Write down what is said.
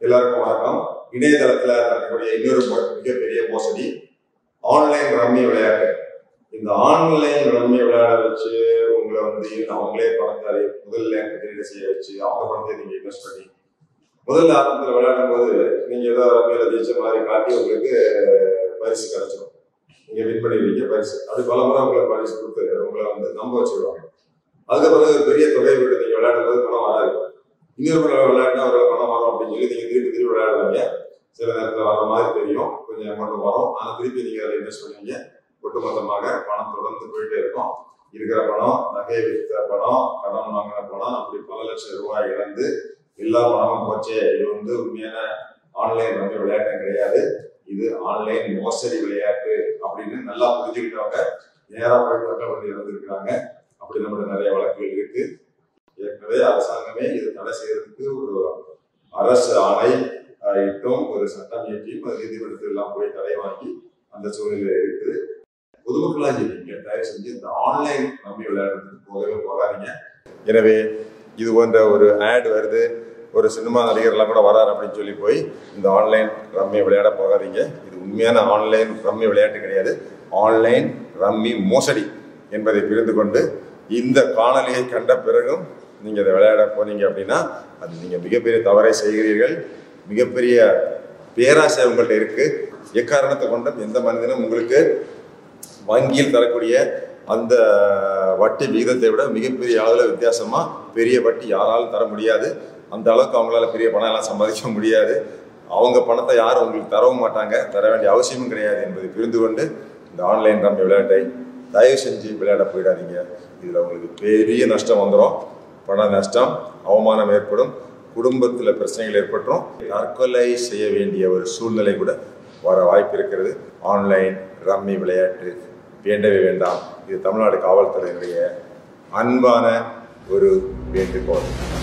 எல்லாருக்கும் வணக்கம் இணையதளத்துல நடக்கக்கூடிய இன்னொரு மோ- மிகப்பெரிய மோசடி ஆன்லைன் ரம்மி விளையாட்டு இந்த ஆன்லைன் ரம்மி விளையாட வச்சு உங்களை வந்து அவங்களே பணத்தை முதல்ல முதலீடு செய்ய வச்சு அவங்க பணத்தை நீங்க இன்வெஸ்ட் பண்ணி முதல்ல ஆரம்பத்தில் விளையாடும் போது நீங்க ஏதோ ரம்மியில ஜெயிச்ச மாதிரி காட்டி உங்களுக்கு பரிசு கிடைச்சிடும் நீங்க வின் பண்ணிடுவீங்க பரிசு அது பல முறை உங்களுக்கு பரிசு கொடுத்து உங்களை வந்து நம்ப வச்சுருவாங்க அதுக்கப்புறம் ஒரு பெரிய தொகை விட்டு நீங்க விளையாடும் போது பணம் வராது இன்னொரு முறை விளையாடினா ஒரு பணம் வரும் அப்படின்னு சொல்லி நீங்க திருப்பி திருப்பி விளையாடுவீங்க சில நேரத்தில் வர மாதிரி தெரியும் கொஞ்சம் அமௌண்ட் வரும் ஆனால் திருப்பி நீங்க அதில் இன்வெஸ்ட் பண்ணுவீங்க ஒட்டுமொத்தமாக பணம் தொடர்ந்து போயிட்டே இருக்கும் இருக்கிற பணம் நகை விற்ற பணம் கடன் வாங்கின பணம் அப்படி பல லட்சம் ரூபாய் இழந்து எல்லா பணமும் போச்சே இது வந்து உண்மையான ஆன்லைன் ரம்மி விளையாட்டம் கிடையாது இது ஆன்லைன் மோசடி விளையாட்டு அப்படின்னு நல்லா புரிஞ்சுக்கிட்டவங்க நேரா போய் கட்ட பண்ணி இறந்துருக்காங்க அப்படி நம்மளுடைய நிறைய வழக்குகள் இருக்கு ஏற்கனவே அரசாங்கமே இதை தடை செய்யறதுக்கு ஒரு அரசு ஆணை ஆஹ், இட்டும் ஒரு சட்டம் இயற்றியும் அது நீதிமன்றத்தில் எல்லாம் போய் தடை வாங்கி அந்த சூழ்நிலை இருக்குது பொதுமக்களா இருக்கீங்க தயவு செஞ்சு இந்த ஆன்லைன் நம்பி விளையாடுறதுக்கு போகவே போகாதீங்க எனவே இது போன்ற ஒரு ஆட் வருது ஒரு சினிமா நடிகர்லாம் கூட வராரு அப்படின்னு சொல்லி போய் இந்த ஆன்லைன் ரம்மி விளையாட போகாதீங்க இது உண்மையான ஆன்லைன் ரம்மி விளையாட்டு கிடையாது ஆன்லைன் ரம்மி மோசடி என்பதை புரிந்து கொண்டு இந்த காணொலியை கண்ட பிறகும் நீங்கள் இதை விளையாட போனீங்க அப்படின்னா அது நீங்கள் மிகப்பெரிய தவறை செய்கிறீர்கள் மிகப்பெரிய பேராசை உங்கள்கிட்ட இருக்கு எக்காரணத்தை கொண்டும் எந்த மனிதனும் உங்களுக்கு வங்கியில் தரக்கூடிய அந்த வட்டி விகிதத்தை விட மிகப்பெரிய அளவில் வித்தியாசமா பெரிய வட்டி யாராலும் தர முடியாது அந்த அளவுக்கு அவங்களால பெரிய பணம் எல்லாம் சம்பாதிக்க முடியாது அவங்க பணத்தை யாரும் உங்களுக்கு தரவும் மாட்டாங்க தர வேண்டிய அவசியமும் கிடையாது என்பதை புரிந்து கொண்டு இந்த ஆன்லைன் ரம்மி விளையாட்டை தயவு செஞ்சு விளையாட போயிடாதீங்க இதில் உங்களுக்கு பெரிய நஷ்டம் வந்துடும் பண நஷ்டம் அவமானம் ஏற்படும் குடும்பத்தில் பிரச்சனைகள் ஏற்பட்டுரும் தற்கொலை செய்ய வேண்டிய ஒரு சூழ்நிலை கூட வர வாய்ப்பு இருக்கிறது ஆன்லைன் ரம்மி விளையாட்டு வேண்டவே வேண்டாம் இது தமிழ்நாடு காவல்துறையினுடைய அன்பான ஒரு வேண்டுகோள்